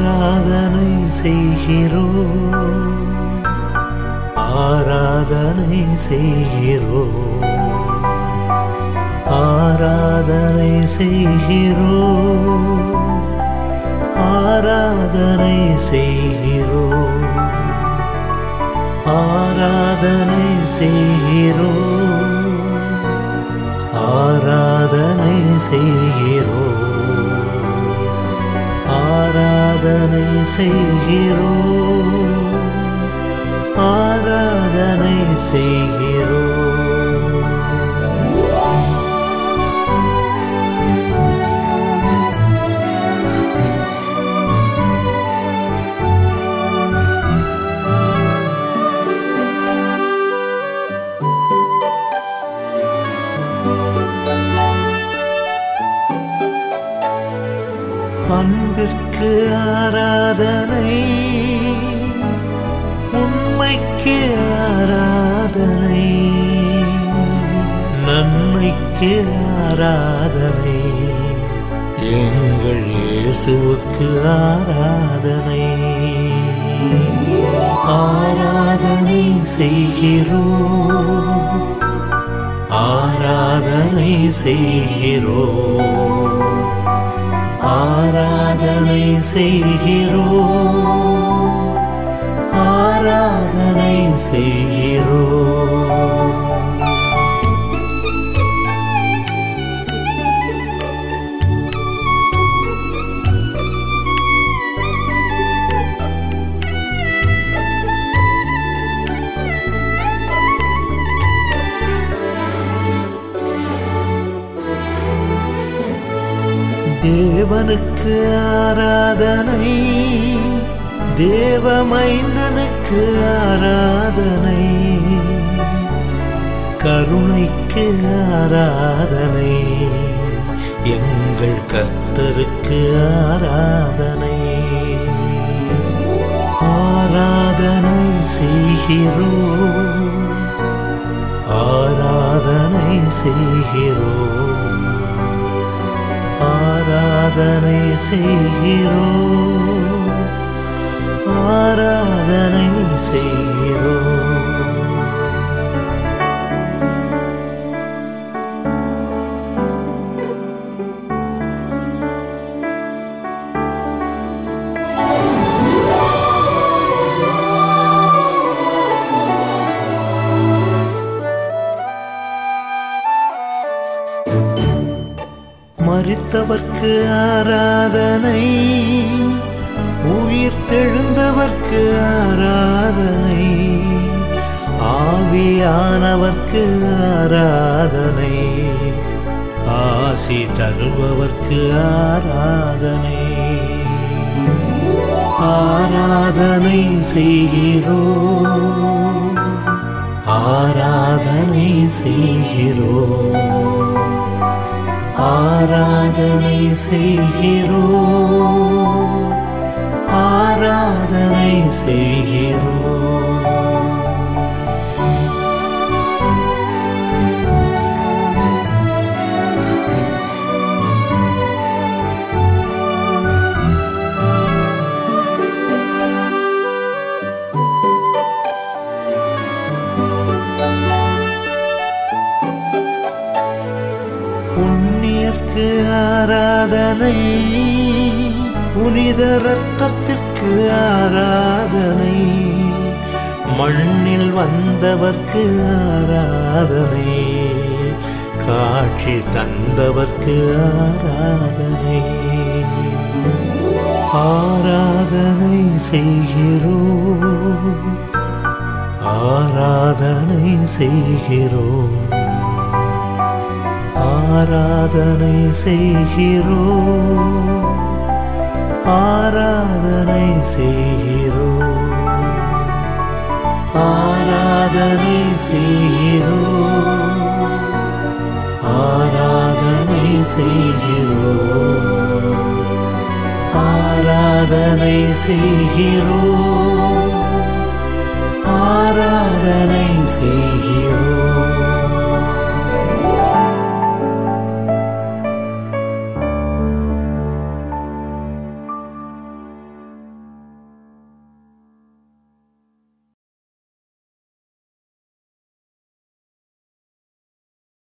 ஆராதனை செய்கிறோம் ஆராதனை செய்கிறோம் ஆராதனை செய்கிறோம் ஆராதனை செய்கிறோம் ஆராதனை செய்கிறோம் ஆராதனை செய்கிறோம் ஆராதனை செய்கிறோம் ஆராதனை செய்கிறோம் அன்பிற்கு ஆராதனை உண்மைக்கு ஆராதனை நன்மைக்கு ஆராதனை எங்கள் இயேசுவுக்கு ஆராதனை ஆராதனை செய்கிறோம் ஆராதனை செய்கிறோம் ஆராதனை செய்கிறோம் ஆராதனை செய்கிறோம் தேவனுக்கு ஆராதனை தேவமைந்தனுக்கு ஆராதனை கருணைக்கு ஆராதனை எங்கள் கர்த்தருக்கு ஆராதனை ஆராதனை செய்கிறோம் ஆராதனை செய்கிறோம் ஆராதனை செய்கிறோம் ஆராதனை செய்கிறோம் மறித்தவர்க்கு ஆராதனை உயிர் தெழுந்தவர்க்கு ஆராதனை ஆவியானவர்க்கு ஆராதனை ஆசி தருபவர்க்கு ஆராதனை ஆராதனை செய்கிறோம் ஆராதனை செய்கிறோம் ஆராதனை செய்கிறோம் ஆராதனை செய்கிறோம் புண்ணியர்க்கு ஆராதனை புனித ரத்தத்திற்கு ஆராதனை மண்ணில் வந்தவர்க்கு ஆராதனை காட்சி தந்தவர்க்கு ஆராதனை ஆராதனை செய்கிறோம் ஆராதனை செய்கிறோம் ஆராதனை செய்கிறோம் ஆராதனை செய்கிறோம் ஆராதனை செய்கிறோம் ஆராதனை செய்கிறோம் ஆராதனை செய்கிறோம் ஆராதனை செய்கிறோம்